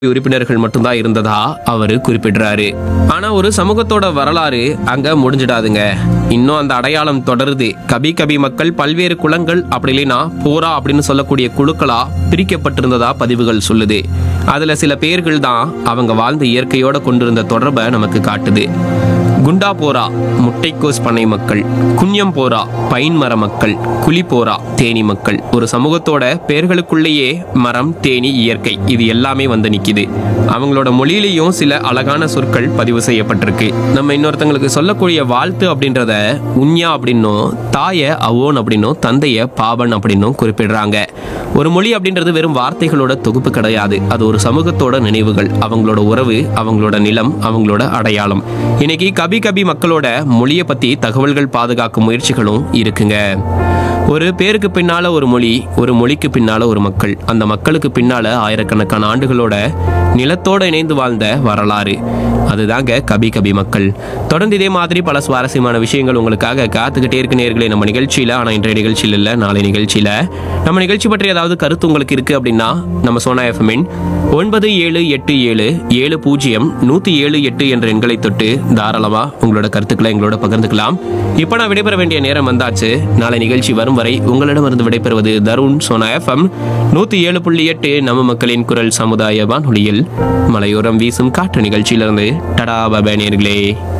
உறுப்பினர்கள் மட்டும்தான் இருந்ததா அவரு குறிப்பிடுறாரு ஆனா ஒரு சமூகத்தோட வரலாறு அங்க முடிஞ்சிடாதுங்க இன்னும் அந்த அடையாளம் தொடருது கபி கபி மக்கள் பல்வேறு குலங்கள் அப்படி இல்லைன்னா போரா அப்படின்னு சொல்லக்கூடிய குழுக்களா பிரிக்கப்பட்டிருந்ததா பதிவுகள் சொல்லுது அதுல சில பேர்கள் தான் அவங்க வாழ்ந்த இயற்கையோட கொண்டிருந்த தொடர்பை நமக்கு காட்டுது குண்டா போரா முட்டைக்கோஸ் பண்ணை மக்கள் குன்யம் போரா பைன் மர மக்கள் குழி போரா தேனி மக்கள் ஒரு சமூகத்தோட பெயர்களுக்குள்ளேயே மரம் தேனி இயற்கை இது எல்லாமே வந்து நிக்குது அவங்களோட மொழியிலையும் சில அழகான சொற்கள் பதிவு செய்யப்பட்டிருக்கு நம்ம இன்னொருத்தங்களுக்கு சொல்லக்கூடிய வாழ்த்து அப்படின்றத உன்யா அப்படின்னும் தாய அவோன் அப்படின்னும் தந்தைய பாவன் அப்படின்னும் குறிப்பிடுறாங்க ஒரு மொழி அப்படின்றது வெறும் வார்த்தைகளோட தொகுப்பு கிடையாது அது ஒரு சமூகத்தோட நினைவுகள் அவங்களோட உறவு அவங்களோட நிலம் அவங்களோட அடையாளம் இன்னைக்கு கபி கபி மக்களோட மொழியை பத்தி தகவல்கள் பாதுகாக்கும் முயற்சிகளும் இருக்குங்க ஒரு பேருக்கு பின்னால ஒரு மொழி ஒரு மொழிக்கு பின்னால ஒரு மக்கள் அந்த மக்களுக்கு பின்னால ஆயிரக்கணக்கான ஆண்டுகளோட நிலத்தோட இணைந்து வாழ்ந்த வரலாறு அதுதாங்க கபி கபி மக்கள் தொடர்ந்து இதே மாதிரி பல சுவாரஸ்யமான விஷயங்கள் உங்களுக்காக காத்துக்கிட்டே இருக்கு நேர்களே நம்ம நிகழ்ச்சியில ஆனா இன்றைய நிகழ்ச்சியில் இல்ல நாளை நிகழ்ச்சியில நம்ம நிகழ்ச்சி பற்றி ஏதாவது கருத்து உங்களுக்கு இருக்கு அப்படின்னா நம்ம சோனா எஃப்எம்மின் ஒன்பது ஏழு எட்டு ஏழு ஏழு பூஜ்ஜியம் நூத்தி ஏழு எட்டு என்ற எண்களை தொட்டு தாராளமா உங்களோட கருத்துக்களை எங்களோட பகிர்ந்துக்கலாம் இப்போ நான் விடைபெற வேண்டிய நேரம் வந்தாச்சு நாளை நிகழ்ச்சி வரும் வரை உங்களிடமிருந்து விடைபெறுவது தருண் சோனா எஃப்எம் நூத்தி ஏழு புள்ளி எட்டு நம்ம மக்களின் குரல் சமுதாய வானொலியில் மலையோரம் வீசும் காற்று நிகழ்ச்சியிலிருந்து டடா பபே நேர்களே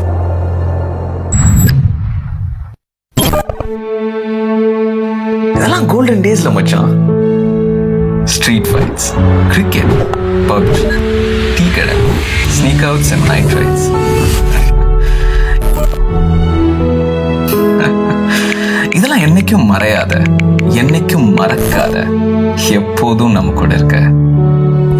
இதெல்லாம் கோல்டன் டேஸ்ல மச்சான் street fights cricket PUBG tea கடை sneak outs and night rides இதெல்லாம் என்னைக்கும் மறையாத என்னைக்கும் மறக்காத எப்போதும் நம்ம கூட இருக்க